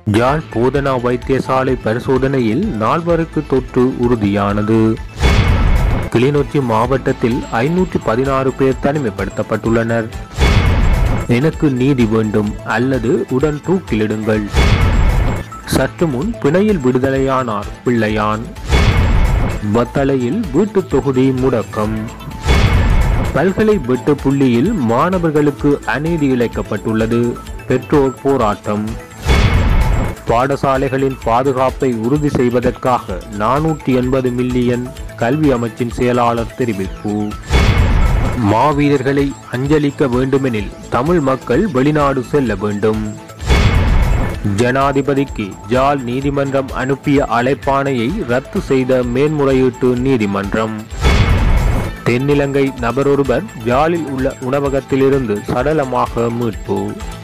யாழ் போதனா வைத்தியசாலை பரிசோதனையில் நால்வருக்கு தொற்று உறுதியானது கிளிநொச்சி மாவட்டத்தில் ஐநூற்றி பதினாறு பேர் தனிமைப்படுத்தப்பட்டுள்ளனர் எனக்கு நீதி வேண்டும் அல்லது உடன் தூக்கிலிடுங்கள் சற்று முன் பிணையில் விடுதலையானார் பிள்ளையான் வத்தளையில் வீட்டுத் தொகுதி முடக்கம் பல்கலை வெட்டு புள்ளியில் மாணவர்களுக்கு அநீதி இழைக்கப்பட்டுள்ளது பெற்றோர் போராட்டம் பாடசாலைகளின் பாதுகாப்பை உறுதி செய்வதற்காக நானூற்றி எண்பது மில்லியன் கல்வி அமைச்சின் செயலாளர் தெரிவிப்பு மாவீரர்களை அஞ்சலிக்க வேண்டுமெனில் தமிழ் மக்கள் வெளிநாடு செல்ல வேண்டும் ஜனாதிபதிக்கு ஜால் நீதிமன்றம் அனுப்பிய அழைப்பாணையை ரத்து செய்த மேன்முறையீட்டு நீதிமன்றம் தென்னிலங்கை நபரொருவர் ஜாலில் உள்ள உணவகத்திலிருந்து சடலமாக மீட்பு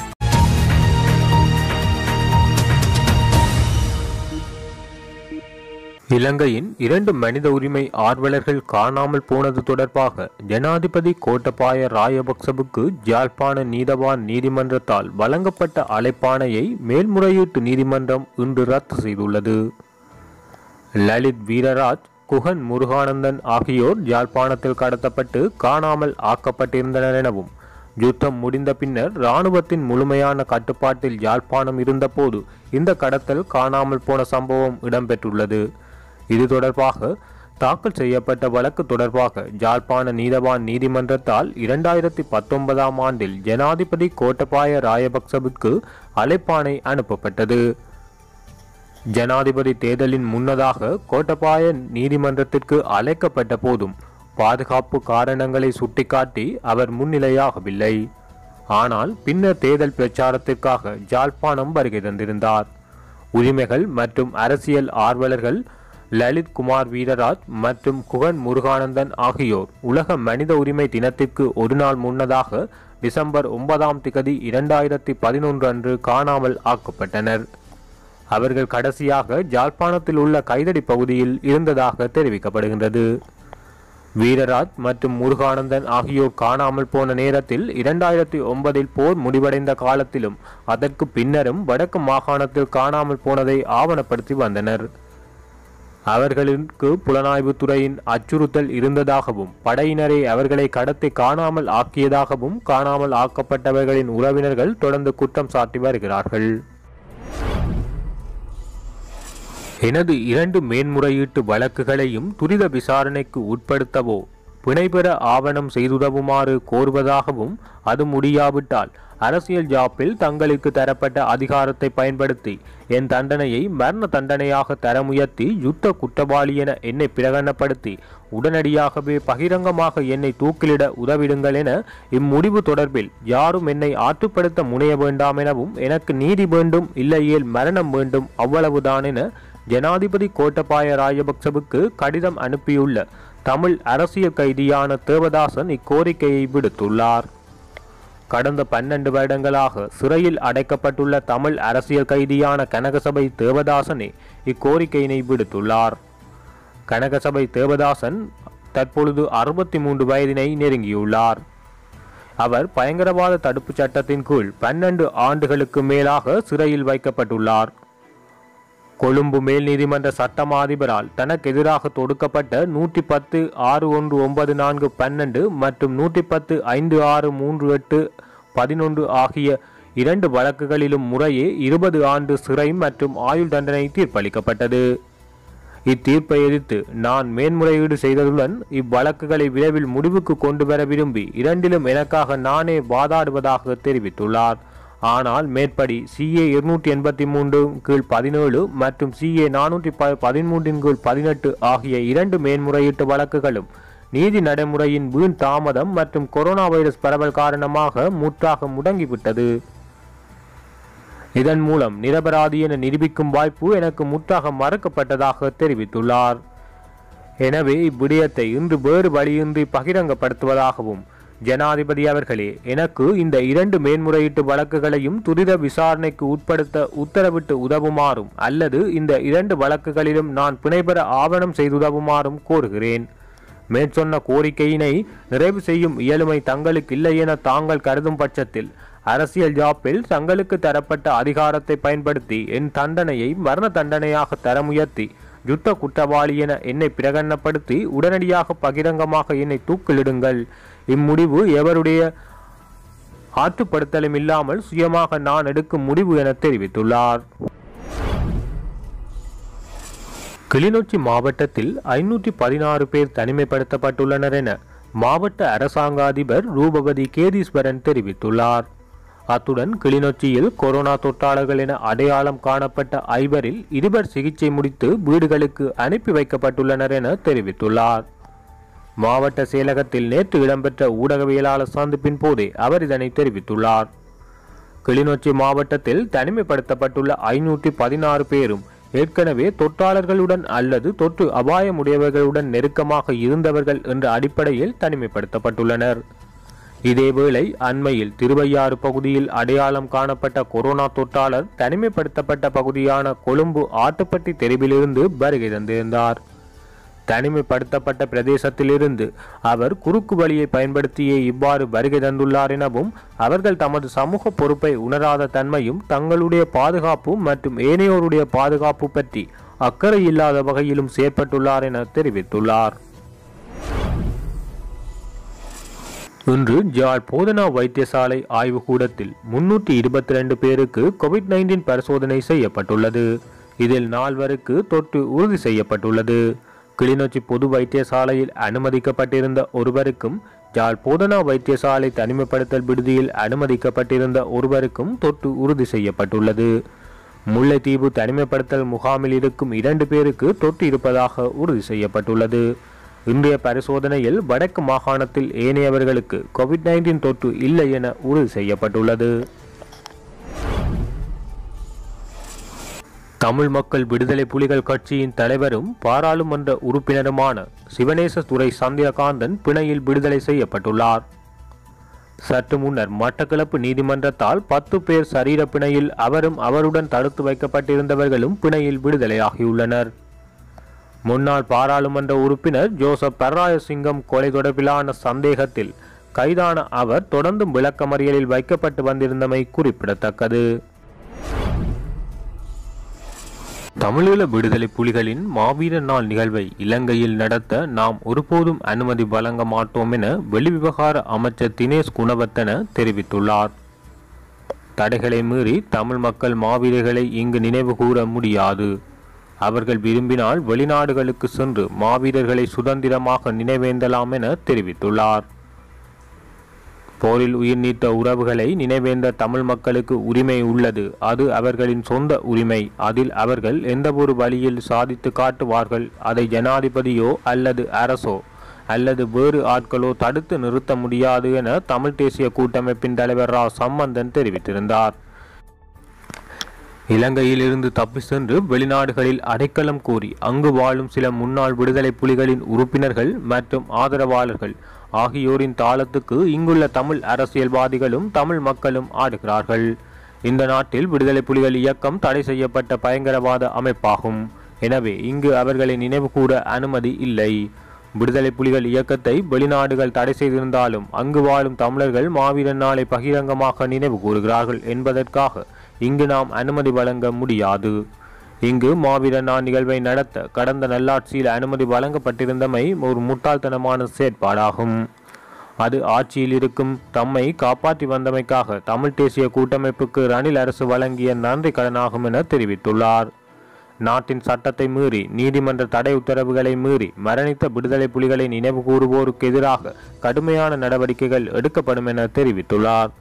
இலங்கையின் இரண்டு மனித உரிமை ஆர்வலர்கள் காணாமல் போனது தொடர்பாக ஜனாதிபதி கோட்டபாய ராயபக்சவுக்கு ஜாழ்ப்பாண நீதவான் நீதிமன்றத்தால் வழங்கப்பட்ட அழைப்பாணையை மேல்முறையீட்டு நீதிமன்றம் இன்று ரத்து செய்துள்ளது லலித் வீரராஜ் குகன் முருகானந்தன் ஆகியோர் யாழ்ப்பாணத்தில் கடத்தப்பட்டு காணாமல் ஆக்கப்பட்டிருந்தனர் எனவும் யுத்தம் முடிந்த பின்னர் இராணுவத்தின் முழுமையான கட்டுப்பாட்டில் யாழ்ப்பாணம் இருந்தபோது இந்த கடத்தல் காணாமல் போன சம்பவம் இடம்பெற்றுள்ளது இது தொடர்பாக தாக்கல் செய்யப்பட்ட வழக்கு தொடர்பாக ஜாழ்ப்பாண நீதவான் நீதிமன்றத்தால் இரண்டாயிரத்தி பத்தொன்பதாம் ஆண்டில் ஜனாதிபதி கோட்டபாய ராயபக்சவுக்கு அழைப்பாணை அனுப்பப்பட்டது ஜனாதிபதி தேர்தலின் முன்னதாக கோட்டபாய நீதிமன்றத்திற்கு அழைக்கப்பட்ட போதும் பாதுகாப்பு காரணங்களை சுட்டிக்காட்டி அவர் முன்னிலையாகவில்லை ஆனால் பின்னர் தேர்தல் பிரச்சாரத்திற்காக ஜாழ்ப்பாணம் வருகை தந்திருந்தார் உரிமைகள் மற்றும் அரசியல் ஆர்வலர்கள் லலித் குமார் வீரராஜ் மற்றும் குகன் முருகானந்தன் ஆகியோர் உலக மனித உரிமை தினத்திற்கு ஒரு நாள் முன்னதாக டிசம்பர் ஒன்பதாம் திகதி இரண்டாயிரத்தி பதினொன்று அன்று காணாமல் ஆக்கப்பட்டனர் அவர்கள் கடைசியாக ஜாழ்ப்பாணத்தில் உள்ள கைதடி பகுதியில் இருந்ததாக தெரிவிக்கப்படுகின்றது வீரராஜ் மற்றும் முருகானந்தன் ஆகியோர் காணாமல் போன நேரத்தில் இரண்டாயிரத்தி ஒன்பதில் போர் முடிவடைந்த காலத்திலும் அதற்கு பின்னரும் வடக்கு மாகாணத்தில் காணாமல் போனதை ஆவணப்படுத்தி வந்தனர் அவர்களுக்கு புலனாய்வு துறையின் அச்சுறுத்தல் இருந்ததாகவும் படையினரை அவர்களை கடத்தி காணாமல் ஆக்கியதாகவும் காணாமல் ஆக்கப்பட்டவர்களின் உறவினர்கள் தொடர்ந்து குற்றம் சாட்டி வருகிறார்கள் எனது இரண்டு மேன்முறையீட்டு வழக்குகளையும் துரித விசாரணைக்கு உட்படுத்தவோ பிணைபெற ஆவணம் செய்துதவுமாறு கோருவதாகவும் அது முடியாவிட்டால் அரசியல் ஜாப்பில் தங்களுக்கு தரப்பட்ட அதிகாரத்தை பயன்படுத்தி என் தண்டனையை மரண தண்டனையாக தர முயற்சி யுத்த குற்றவாளி என என்னை பிரகடனப்படுத்தி உடனடியாகவே பகிரங்கமாக என்னை தூக்கிலிட உதவிடுங்கள் என இம்முடிவு தொடர்பில் யாரும் என்னை ஆற்றுப்படுத்த முனைய வேண்டாம் எனவும் எனக்கு நீதி வேண்டும் இல்லையேல் மரணம் வேண்டும் அவ்வளவுதான் என ஜனாதிபதி கோட்டபாய ராஜபக்சவுக்கு கடிதம் அனுப்பியுள்ள தமிழ் அரசியல் கைதியான தேவதாசன் இக்கோரிக்கையை விடுத்துள்ளார் கடந்த பன்னெண்டு வருடங்களாக சிறையில் அடைக்கப்பட்டுள்ள தமிழ் அரசியல் கைதியான கனகசபை தேவதாசனே இக்கோரிக்கையினை விடுத்துள்ளார் கனகசபை தேவதாசன் தற்பொழுது அறுபத்தி மூன்று வயதினை நெருங்கியுள்ளார் அவர் பயங்கரவாத தடுப்புச் சட்டத்தின் கீழ் பன்னெண்டு ஆண்டுகளுக்கு மேலாக சிறையில் வைக்கப்பட்டுள்ளார் கொழும்பு மேல் நீதிமன்ற சட்டமா அதிபரால் தனக்கு எதிராக தொடுக்கப்பட்ட நூற்றி பத்து ஆறு ஒன்று ஒன்பது நான்கு பன்னெண்டு மற்றும் நூற்றி பத்து ஐந்து ஆறு மூன்று எட்டு பதினொன்று ஆகிய இரண்டு வழக்குகளிலும் முறையே இருபது ஆண்டு சிறை மற்றும் ஆயுள் தண்டனை தீர்ப்பளிக்கப்பட்டது இத்தீர்ப்பை எதிர்த்து நான் மேன்முறையீடு செய்ததுடன் இவ்வழக்குகளை விரைவில் முடிவுக்கு கொண்டு வர விரும்பி இரண்டிலும் எனக்காக நானே வாதாடுவதாக தெரிவித்துள்ளார் ஆனால் மேற்படி சிஏ இருநூற்றி எண்பத்தி மூன்று கீழ் பதினேழு மற்றும் சிஏ நானூற்றி ப பதிமூன்றின் கீழ் பதினெட்டு ஆகிய இரண்டு மேன்முறையீட்டு வழக்குகளும் நீதி நடைமுறையின் வீண் தாமதம் மற்றும் கொரோனா வைரஸ் பரவல் காரணமாக முற்றாக முடங்கிவிட்டது இதன் மூலம் நிரபராதி என நிரூபிக்கும் வாய்ப்பு எனக்கு முற்றாக மறுக்கப்பட்டதாக தெரிவித்துள்ளார் எனவே இவ்விடயத்தை இன்று வேறு வழியின்றி பகிரங்கப்படுத்துவதாகவும் ஜனாதிபதி அவர்களே எனக்கு இந்த இரண்டு மேன்முறையீட்டு வழக்குகளையும் துரித விசாரணைக்கு உட்படுத்த உத்தரவிட்டு உதவுமாறும் அல்லது இந்த இரண்டு வழக்குகளிலும் நான் பிணைபெற ஆவணம் செய்துதவுமாறும் கோருகிறேன் மேற்சொன்ன கோரிக்கையினை நிறைவு செய்யும் இயலுமை தங்களுக்கு இல்லை என தாங்கள் கருதும் பட்சத்தில் அரசியல் ஜாப்பில் தங்களுக்கு தரப்பட்ட அதிகாரத்தை பயன்படுத்தி என் தண்டனையை மரண தண்டனையாக தர முயற்சி யுத்த குற்றவாளி என என்னை பிரகடனப்படுத்தி உடனடியாக பகிரங்கமாக என்னை தூக்கிலிடுங்கள் இம்முடிவு எவருடைய ஆற்றுப்படுத்தலும் இல்லாமல் சுயமாக நான் எடுக்கும் முடிவு என தெரிவித்துள்ளார் கிளிநொச்சி மாவட்டத்தில் ஐநூற்றி பதினாறு பேர் தனிமைப்படுத்தப்பட்டுள்ளனர் என மாவட்ட அரசாங்க அதிபர் ரூபவதி கேதீஸ்வரன் தெரிவித்துள்ளார் அத்துடன் கிளிநொச்சியில் கொரோனா தொற்றாளர்கள் என அடையாளம் காணப்பட்ட ஐவரில் இருவர் சிகிச்சை முடித்து வீடுகளுக்கு அனுப்பி வைக்கப்பட்டுள்ளனர் என தெரிவித்துள்ளார் மாவட்ட செயலகத்தில் நேற்று இடம்பெற்ற ஊடகவியலாளர் சந்திப்பின் போதே அவர் இதனை தெரிவித்துள்ளார் கிளிநொச்சி மாவட்டத்தில் தனிமைப்படுத்தப்பட்டுள்ள ஐநூற்றி பதினாறு பேரும் ஏற்கனவே தொற்றாளர்களுடன் அல்லது தொற்று அபாயமுடையவர்களுடன் நெருக்கமாக இருந்தவர்கள் என்ற அடிப்படையில் தனிமைப்படுத்தப்பட்டுள்ளனர் இதேவேளை அண்மையில் திருவையாறு பகுதியில் அடையாளம் காணப்பட்ட கொரோனா தொற்றாளர் தனிமைப்படுத்தப்பட்ட பகுதியான கொழும்பு ஆட்டுப்பட்டி தெருவிலிருந்து வருகை தந்திருந்தார் தனிமைப்படுத்தப்பட்ட பிரதேசத்திலிருந்து அவர் குறுக்கு வழியை பயன்படுத்தியே இவ்வாறு வருகை தந்துள்ளார் எனவும் அவர்கள் தமது சமூக பொறுப்பை உணராத தன்மையும் தங்களுடைய பாதுகாப்பு மற்றும் ஏனையோருடைய பாதுகாப்பு பற்றி அக்கறை இல்லாத வகையிலும் செயற்பட்டுள்ளார் என தெரிவித்துள்ளார் இன்று ஜாழ் போதனா வைத்தியசாலை ஆய்வுக்கூடத்தில் முன்னூற்றி இருபத்தி ரெண்டு பேருக்கு கோவிட் நைன்டீன் பரிசோதனை செய்யப்பட்டுள்ளது இதில் நால்வருக்கு தொற்று உறுதி செய்யப்பட்டுள்ளது கிளிநொச்சி பொது வைத்தியசாலையில் அனுமதிக்கப்பட்டிருந்த ஒருவருக்கும் ஜாழ் போதனா வைத்தியசாலை தனிமைப்படுத்தல் விடுதியில் அனுமதிக்கப்பட்டிருந்த ஒருவருக்கும் தொற்று உறுதி செய்யப்பட்டுள்ளது முல்லைத்தீவு தனிமைப்படுத்தல் முகாமில் இருக்கும் இரண்டு பேருக்கு தொற்று இருப்பதாக உறுதி செய்யப்பட்டுள்ளது இன்றைய பரிசோதனையில் வடக்கு மாகாணத்தில் ஏனையவர்களுக்கு கோவிட் நைன்டீன் தொற்று இல்லை என உறுதி செய்யப்பட்டுள்ளது தமிழ் மக்கள் விடுதலை புலிகள் கட்சியின் தலைவரும் பாராளுமன்ற உறுப்பினருமான சிவனேச துரை சந்திரகாந்தன் பிணையில் விடுதலை செய்யப்பட்டுள்ளார் சற்று முன்னர் மட்டக்களப்பு நீதிமன்றத்தால் பத்து பேர் சரீர பிணையில் அவரும் அவருடன் தடுத்து வைக்கப்பட்டிருந்தவர்களும் பிணையில் விடுதலையாகியுள்ளனர் முன்னாள் பாராளுமன்ற உறுப்பினர் ஜோசப் பர்ராயசிங்கம் கொலை தொடர்பிலான சந்தேகத்தில் கைதான அவர் தொடர்ந்தும் விளக்கமறியலில் வைக்கப்பட்டு வந்திருந்தமை குறிப்பிடத்தக்கது தமிழீழ விடுதலை புலிகளின் மாவீரர் நாள் நிகழ்வை இலங்கையில் நடத்த நாம் ஒருபோதும் அனுமதி வழங்க மாட்டோம் என வெளிவிவகார அமைச்சர் தினேஷ் குணவர்த்தன தெரிவித்துள்ளார் தடைகளை மீறி தமிழ் மக்கள் மாவீரர்களை இங்கு நினைவு கூற முடியாது அவர்கள் விரும்பினால் வெளிநாடுகளுக்கு சென்று மாவீரர்களை சுதந்திரமாக நினைவேந்தலாம் என தெரிவித்துள்ளார் போரில் உயிர் நீத்த உறவுகளை நினைவேந்த தமிழ் மக்களுக்கு உரிமை உள்ளது அது அவர்களின் சொந்த உரிமை அதில் அவர்கள் எந்தவொரு வழியில் சாதித்து காட்டுவார்கள் அதை ஜனாதிபதியோ அல்லது அரசோ அல்லது வேறு ஆட்களோ தடுத்து நிறுத்த முடியாது என தமிழ் தேசிய கூட்டமைப்பின் தலைவர் ரா சம்பந்தன் தெரிவித்திருந்தார் இலங்கையிலிருந்து தப்பி சென்று வெளிநாடுகளில் அடைக்கலம் கோரி அங்கு வாழும் சில முன்னாள் விடுதலை புலிகளின் உறுப்பினர்கள் மற்றும் ஆதரவாளர்கள் ஆகியோரின் தாளத்துக்கு இங்குள்ள தமிழ் அரசியல்வாதிகளும் தமிழ் மக்களும் ஆடுகிறார்கள் இந்த நாட்டில் விடுதலை புலிகள் இயக்கம் தடை செய்யப்பட்ட பயங்கரவாத அமைப்பாகும் எனவே இங்கு அவர்களை நினைவு கூற அனுமதி இல்லை விடுதலை புலிகள் இயக்கத்தை வெளிநாடுகள் தடை செய்திருந்தாலும் அங்கு வாழும் தமிழர்கள் மாவீரன் நாளை பகிரங்கமாக நினைவு கூறுகிறார்கள் என்பதற்காக இங்கு நாம் அனுமதி வழங்க முடியாது இங்கு மாவீரன் நாள் நிகழ்வை நடத்த கடந்த நல்லாட்சியில் அனுமதி வழங்கப்பட்டிருந்தமை ஒரு முட்டாள்தனமான செயற்பாடாகும் அது ஆட்சியில் இருக்கும் தம்மை காப்பாற்றி வந்தமைக்காக தமிழ் தேசிய கூட்டமைப்புக்கு ரணில் அரசு வழங்கிய நன்றி கடனாகும் என தெரிவித்துள்ளார் நாட்டின் சட்டத்தை மீறி நீதிமன்ற தடை உத்தரவுகளை மீறி மரணித்த விடுதலை புலிகளை நினைவு கூறுவோருக்கு எதிராக கடுமையான நடவடிக்கைகள் எடுக்கப்படும் என தெரிவித்துள்ளார்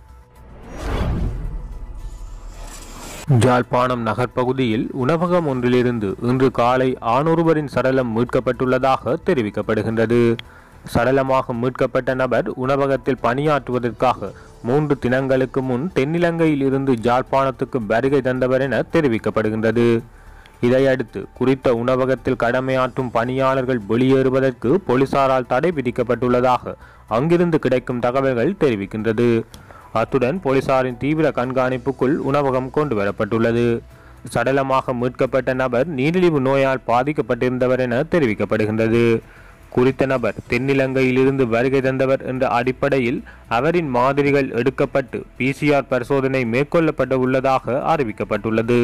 ஜாழ்ப்பாணம் நகர்ப்பகுதியில் உணவகம் ஒன்றிலிருந்து இன்று காலை ஆணொருவரின் சடலம் மீட்கப்பட்டுள்ளதாக தெரிவிக்கப்படுகின்றது சடலமாக மீட்கப்பட்ட நபர் உணவகத்தில் பணியாற்றுவதற்காக மூன்று தினங்களுக்கு முன் தென்னிலங்கையில் இருந்து ஜாழ்ப்பாணத்துக்கு வருகை தந்தவர் என தெரிவிக்கப்படுகின்றது இதையடுத்து குறித்த உணவகத்தில் கடமையாற்றும் பணியாளர்கள் வெளியேறுவதற்கு போலீசாரால் தடை விதிக்கப்பட்டுள்ளதாக அங்கிருந்து கிடைக்கும் தகவல்கள் தெரிவிக்கின்றது அத்துடன் போலீசாரின் தீவிர கண்காணிப்புக்குள் உணவகம் கொண்டு வரப்பட்டுள்ளது சடலமாக மீட்கப்பட்ட நபர் நீரிழிவு நோயால் பாதிக்கப்பட்டிருந்தவர் என தெரிவிக்கப்படுகின்றது குறித்த நபர் தென்னிலங்கையிலிருந்து வருகை தந்தவர் என்ற அடிப்படையில் அவரின் மாதிரிகள் எடுக்கப்பட்டு பிசிஆர் பரிசோதனை மேற்கொள்ளப்பட உள்ளதாக அறிவிக்கப்பட்டுள்ளது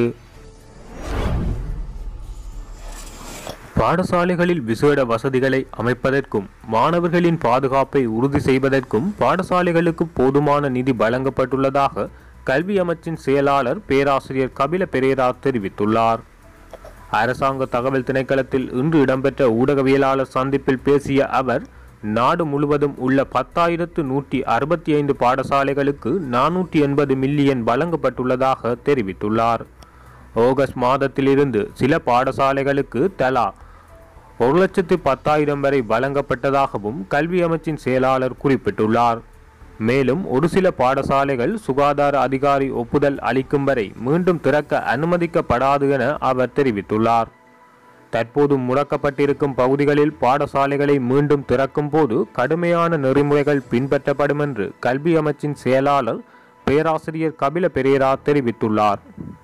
பாடசாலைகளில் விசேட வசதிகளை அமைப்பதற்கும் மாணவர்களின் பாதுகாப்பை உறுதி செய்வதற்கும் பாடசாலைகளுக்கு போதுமான நிதி வழங்கப்பட்டுள்ளதாக கல்வி அமைச்சின் செயலாளர் பேராசிரியர் கபில பெரேரா தெரிவித்துள்ளார் அரசாங்க தகவல் திணைக்களத்தில் இன்று இடம்பெற்ற ஊடகவியலாளர் சந்திப்பில் பேசிய அவர் நாடு முழுவதும் உள்ள பத்தாயிரத்து நூற்றி அறுபத்தி ஐந்து பாடசாலைகளுக்கு நானூற்றி எண்பது மில்லியன் வழங்கப்பட்டுள்ளதாக தெரிவித்துள்ளார் ஆகஸ்ட் மாதத்திலிருந்து சில பாடசாலைகளுக்கு தலா ஒரு லட்சத்து பத்தாயிரம் வரை வழங்கப்பட்டதாகவும் கல்வி அமைச்சின் செயலாளர் குறிப்பிட்டுள்ளார் மேலும் ஒரு சில பாடசாலைகள் சுகாதார அதிகாரி ஒப்புதல் அளிக்கும் வரை மீண்டும் திறக்க அனுமதிக்கப்படாது என அவர் தெரிவித்துள்ளார் தற்போது முடக்கப்பட்டிருக்கும் பகுதிகளில் பாடசாலைகளை மீண்டும் திறக்கும் போது கடுமையான நெறிமுறைகள் பின்பற்றப்படும் என்று கல்வி அமைச்சின் செயலாளர் பேராசிரியர் கபில பெரேரா தெரிவித்துள்ளார்